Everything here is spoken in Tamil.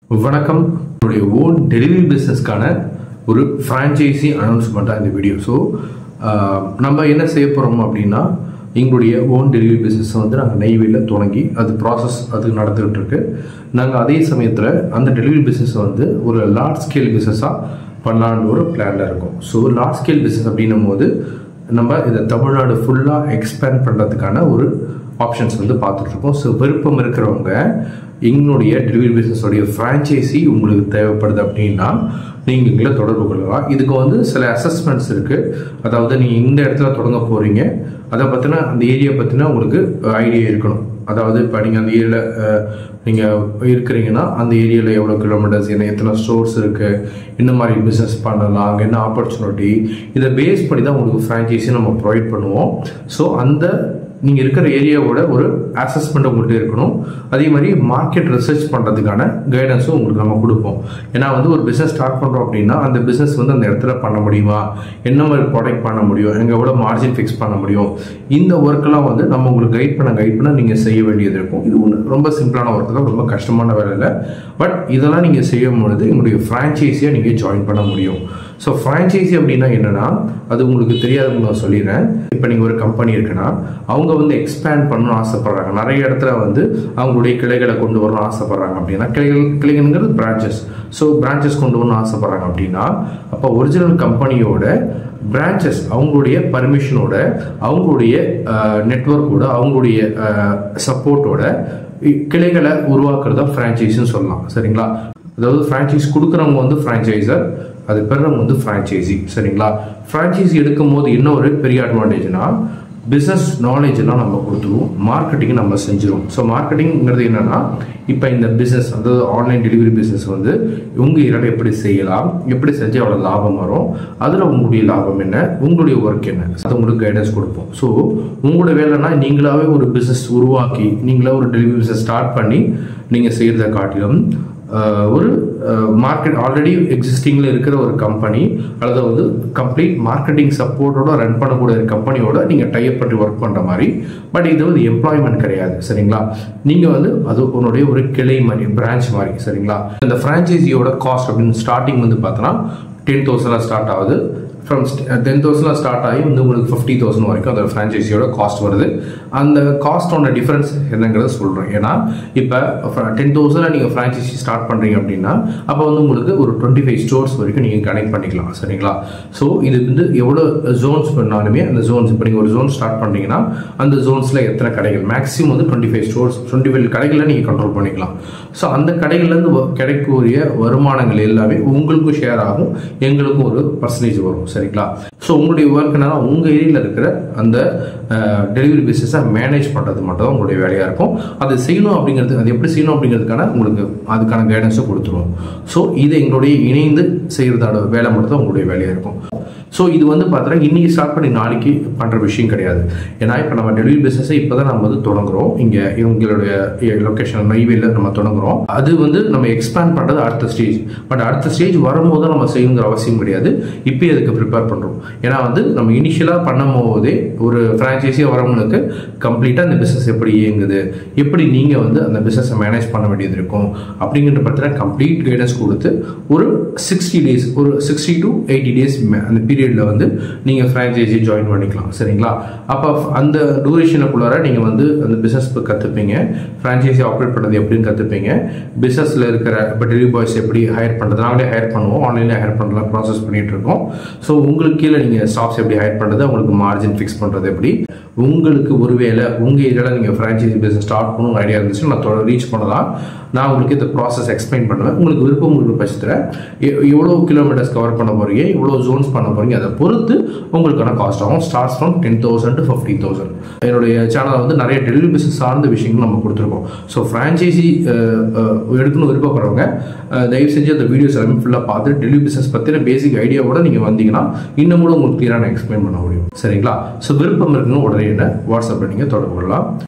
வணக்கம் என்னுடைய ஓன் டெலிவரி பிஸ்னஸ்க்கான ஒரு ஃப்ரான்ச்சைசி அனௌன்ஸ்மெண்ட்டாக இந்த வீடியோ ஸோ நம்ம என்ன செய்ய போகிறோம் அப்படின்னா எங்களுடைய ஓன் டெலிவரி பிஸ்னஸ் வந்து நாங்கள் நெய்வேலியில் தொடங்கி அது ப்ராசஸ் அது நடந்துகிட்டு இருக்கு நாங்கள் அதே சமயத்தில் அந்த டெலிவரி பிஸ்னஸ் வந்து ஒரு லார்ஜ் ஸ்கேல் பிஸ்னஸாக பண்ணலான்னு ஒரு பிளானில் இருக்கோம் ஸோ லார்ஜ் ஸ்கேல் பிஸ்னஸ் அப்படின்னும் போது நம்ம இதை தமிழ்நாடு ஃபுல்லாக எக்ஸ்பேண்ட் பண்ணுறதுக்கான ஒரு ஆப்ஷன்ஸ் வந்து பார்த்துட்ருக்கோம் ஸோ விருப்பம் இருக்கிறவங்க எங்களுடைய டெலிவரி பிஸ்னஸோடைய ஃப்ரான்ச்சைசி உங்களுக்கு தேவைப்படுது அப்படின்னா நீங்கள் எங்களை தொடர்பு கொள்ளலாம் இதுக்கு வந்து சில அசஸ்மெண்ட்ஸ் இருக்குது அதாவது நீங்கள் இந்த இடத்துல தொடங்க போகிறீங்க அதை பற்றின அந்த ஏரியா பற்றின உங்களுக்கு ஐடியா இருக்கணும் அதாவது இப்போ நீங்கள் அந்த ஏரியாவில் நீங்கள் இருக்கிறீங்கன்னா அந்த ஏரியாவில் எவ்வளோ கிலோமீட்டர்ஸ் என்ன எத்தனை ஸ்டோர்ஸ் இருக்குது என்ன மாதிரி பிஸ்னஸ் பண்ணலாம் அங்கே என்ன ஆப்பர்ச்சுனிட்டி இதை பேஸ் பண்ணி தான் உங்களுக்கு ஃப்ரான்ச்சைஸி நம்ம ப்ரொவைட் பண்ணுவோம் ஸோ அந்த நீங்கள் இருக்கிற ஏரியாவோட ஒரு அசஸ்மெண்ட் உங்கள்கிட்ட இருக்கணும் அதே மாதிரி மார்க்கெட் ரிசர்ச் பண்ணுறதுக்கான கைடன்ஸும் உங்களுக்கு நம்ம கொடுப்போம் ஏன்னா வந்து ஒரு பிஸ்னஸ் ஸ்டார்ட் பண்ணுறோம் அப்படின்னா அந்த பிஸ்னஸ் வந்து அந்த இடத்துல பண்ண முடியுமா என்ன மாதிரி ப்ராடக்ட் பண்ண முடியும் எங்கே எவ்வளோ மார்ஜின் ஃபிக்ஸ் பண்ண முடியும் இந்த ஒர்க்கெல்லாம் வந்து நம்ம உங்களுக்கு கைட் பண்ண கைட் பண்ண நீங்கள் செய்ய வேண்டியது இருக்கும் இது ஒன்று ரொம்ப சிம்பிளான ஒர்க் தான் ரொம்ப கஷ்டமான வேலை இல்லை பட் இதெல்லாம் நீங்கள் செய்யும் பொழுது எங்களுடைய ஃப்ரான்ச்சைஸியாக நீங்கள் ஜாயின் பண்ண முடியும் ஸோ ஃப்ரான்ச்சைசி அப்படின்னா என்னென்னா அது உங்களுக்கு தெரியாதுன்னு நான் சொல்லிடுறேன் இப்போ நீங்கள் ஒரு கம்பெனி இருக்குன்னா அவங்க வந்து எக்ஸ்பேண்ட் பண்ணணும்னு ஆசைப்படுறாங்க நிறைய இடத்துல வந்து அவங்களுடைய கிளைகளை கொண்டு வரணும்னு ஆசைப்படுறாங்க அப்படின்னா கிளைகள் கிளைகள்ங்கிறது பிரான்ச்சஸ் ஸோ பிரான்ச்சஸ் கொண்டு வரணும்னு ஆசைப்படுறாங்க அப்படின்னா அப்போ ஒரிஜினல் கம்பெனியோட பிரான்ச்சஸ் அவங்களுடைய பர்மிஷனோட அவங்களுடைய நெட்ஒர்க்கோட அவங்களுடைய சப்போர்ட்டோட கிளைகளை உருவாக்குறதா ஃப்ரான்ச்சைஸின்னு சொல்லலாம் சரிங்களா அதாவது ஃப்ரான்ச்சைஸ் கொடுக்குறவங்க வந்து ஃப்ரான்ச்சைசர் அது பெறவங்க வந்து ஃப்ரான்ச்சைசி சரிங்களா ஃப்ரான்ச்சைசி எடுக்கும் போது என்ன ஒரு பெரிய அட்வான்டேஜ்னா பிஸ்னஸ் நாலேஜ் எல்லாம் நம்ம கொடுத்துருவோம் மார்க்கெட்டிங் நம்ம செஞ்சிருவோம் ஸோ மார்க்கெட்டிங்கிறது என்னன்னா இப்போ இந்த பிஸ்னஸ் அதாவது ஆன்லைன் டெலிவரி பிஸ்னஸ் வந்து உங்கள் ஏரியாவில் எப்படி செய்யலாம் எப்படி செஞ்சால் எவ்வளோ லாபம் வரும் அதில் உங்களுடைய லாபம் என்ன உங்களுடைய ஒர்க் என்ன அது உங்களுக்கு கைடன்ஸ் கொடுப்போம் ஸோ உங்களோட வேலைனா நீங்களாவே ஒரு பிஸ்னஸ் உருவாக்கி நீங்களே ஒரு டெலிவரி பிஸ்னஸ் ஸ்டார்ட் பண்ணி நீங்கள் செய்கிறத காட்டிலும் ஒரு மார்க்கெட் ஆல்ரெடி எக்ஸிஸ்டிங்கில் இருக்கிற ஒரு கம்பெனி அல்லது வந்து கம்ப்ளீட் மார்க்கெட்டிங் சப்போர்ட்டோட ரன் பண்ணக்கூடிய கம்பெனியோட நீங்கள் டைப் பண்ணி ஒர்க் பண்ணுற மாதிரி பட் இது வந்து எம்ப்ளாய்மெண்ட் கிடையாது சரிங்களா நீங்கள் வந்து அது உன்னுடைய ஒரு கிளை மாதிரி பிரான்ச் மாதிரி சரிங்களா இந்த ஃப்ரான்ச்சைசியோட காஸ்ட் அப்படின்னு ஸ்டார்டிங் வந்து பார்த்தோன்னா டென் தௌசண்டாக ஸ்டார்ட் ஆகுது ஃப்ரம் டென் தௌசண்ட்லாம் ஸ்டார்ட் ஆகி வந்து உங்களுக்கு ஃபிஃப்டி தௌசண்ட் வரைக்கும் அந்த ஃப்ரான்ச்சைஸியோட காஸ்ட் வருது அந்த காஸ்டோட டிஃப்ரென்ஸ் என்னங்கிறத சொல்கிறேன் ஏன்னா இப்போ டென் தௌசண்டில் நீங்கள் ஃப்ரான்ச்சைசி ஸ்டார்ட் பண்ணுறீங்க அப்படின்னா அப்போ வந்து உங்களுக்கு ஒரு டுவெண்ட்டி ஃபைவ் ஸ்டோர்ஸ் வரைக்கும் நீங்கள் கனெக்ட் பண்ணிக்கலாம் சரிங்களா ஸோ இது வந்து எவ்வளோ ஜோன்ஸ் பண்ணாலுமே அந்த ஜோன்ஸ் இப்போ நீங்கள் ஒரு ஜோன் ஸ்டார்ட் பண்ணுறீங்கன்னா அந்த ஜோன்ஸில் எத்தனை கடைகள் மேக்ஸிமம் வந்து twenty five stores twenty five கடைகளில் நீங்கள் கண்ட்ரோல் பண்ணிக்கலாம் ஸோ அந்த கடைகள்லேருந்து கிடைக்கக்கூடிய வருமானங்கள் எல்லாமே உங்களுக்கும் ஷேர் ஆகும் எங்களுக்கும் ஒரு பர்சன்டேஜ் வரும் சரிங்களா ஸோ உங்களுடைய ஒர்க் என்னன்னா உங்கள் ஏரியாவில் இருக்கிற அந்த டெலிவரி பிஸ்னஸை மேனேஜ் பண்ணுறது மட்டும் தான் உங்களுடைய வேலையாக இருக்கும் அது செய்யணும் அப்படிங்கிறது அது எப்படி செய்யணும் அப்படிங்கிறதுக்கான உங்களுக்கு அதுக்கான கைடன்ஸும் கொடுத்துருவோம் ஸோ இது எங்களுடைய இணைந்து செய்கிறதோட வேலை மட்டும் தான் உங்களுடைய வேலையாக இருக்கும் ஸோ இது வந்து பார்த்தீங்கன்னா இன்றைக்கி ஸ்டார்ட் பண்ணி நாளைக்கு பண்ணுற விஷயம் கிடையாது ஏன்னா இப்போ நம்ம டெலிவரி பிஸ்னஸை இப்போ தான் நம்ம வந்து தொடங்குறோம் இங்கே இவங்களுடைய லொக்கேஷன் நெய்வேலியில் நம்ம தொடங்குறோம் அது வந்து நம்ம எக்ஸ்பேண்ட் பண்ணுறது அடுத்த ஸ்டேஜ் பட் அடுத்த ஸ்டேஜ் வரும்போது தான் நம்ம செய்யணுங்கிற அவசியம் கிடையாது இப்போ அதுக்கு ப்ரிப்பேர் பண்ணுறோம் ஏன்னா வந்து நம்ம இனிஷியலாக பண்ணும் போதே ஒரு ஃப்ரான்ச்சைஸியாக வரவங்களுக்கு கம்ப்ளீட்டாக அந்த பிஸ்னஸ் எப்படி இயங்குது எப்படி நீங்கள் வந்து அந்த பிஸ்னஸை மேனேஜ் பண்ண வேண்டியது இருக்கும் அப்படிங்கிற பற்றின கம்ப்ளீட் கைடன்ஸ் கொடுத்து ஒரு சிக்ஸ்டி டேஸ் ஒரு சிக்ஸ்டி டு எயிட்டி டேஸ் அந்த பீரியடில் வந்து நீங்கள் ஃப்ரான்ச்சைஸி ஜாயின் பண்ணிக்கலாம் சரிங்களா அப்போ அந்த டூரேஷனுக்குள்ளார நீங்கள் வந்து அந்த பிஸ்னஸ் கற்றுப்பீங்க ஃப்ரான்ச்சைஸி ஆப்ரேட் பண்ணுறது எப்படின்னு கற்றுப்பீங்க பிஸ்னஸில் இருக்கிற இப்போ டெலிவரி பாய்ஸ் எப்படி ஹையர் பண்ணுறது நாங்களே ஹையர் பண்ணுவோம் ஆன்லைனில் ஹையர் பண்ணலாம் ப்ராசஸ் பண்ணிகிட்டு இருக்கோம் ஸோ உங்களுக்கு கீழே நீங்கள் ஸ்டாஃப்ஸ் எப்படி ஹையர் பண்ணுறது உங்களுக்கு மார்ஜின் ஃபிக்ஸ் பண்ணுறது எப்படி உங்களுக்கு ஒருவேளை உங்கள் ஏரியாவில் நீங்கள் ஃப்ரான்ச்சைசி பிஸ்னஸ் ஸ்டார்ட் பண்ணணும் ஐடியா இருந்துச்சு நான் ரீச் பண்ணலாம் நான் உங்களுக்கு இந்த ப்ராசஸ் எக்ஸ்பிளைன் பண்ணுவேன் உங்களுக்கு விருப்பம் இருக்கிற பட்சத்தில் எவ்வளோ கிலோமீட்டர்ஸ் கவர் பண்ண போகிறீங்க எவ்வளோ ஜோன்ஸ் பண்ண போகிறீங்க அதை பொறுத்து உங்களுக்கான காஸ்ட் ஆகும் starts from ten thousand to fifty thousand என்னுடைய சேனலில் வந்து நிறைய டெலிவரி பிஸ்னஸ் சார்ந்த விஷயங்கள் நம்ம கொடுத்துருக்கோம் ஸோ ஃப்ரான்ச்சைசி எடுக்கணும் விருப்பப்படுறவங்க தயவு செஞ்சு அந்த வீடியோஸ் எல்லாமே ஃபுல்லாக பார்த்து டெலிவரி பிஸ்னஸ் பற்றின பேசிக் ஐடியாவோட நீங்கள் வந்தீங்கன்னா இன்னும் கூட உங்களுக்கு கிளியராக நான் எக்ஸ்பிளைன் பண்ண முடியும் சரிங்களா ஸோ விருப்பம் இருக்குன்னு உடனே என்ன வாட்ஸ்அப்பில் நீங்கள் தொடர்பு கொள்ளலாம்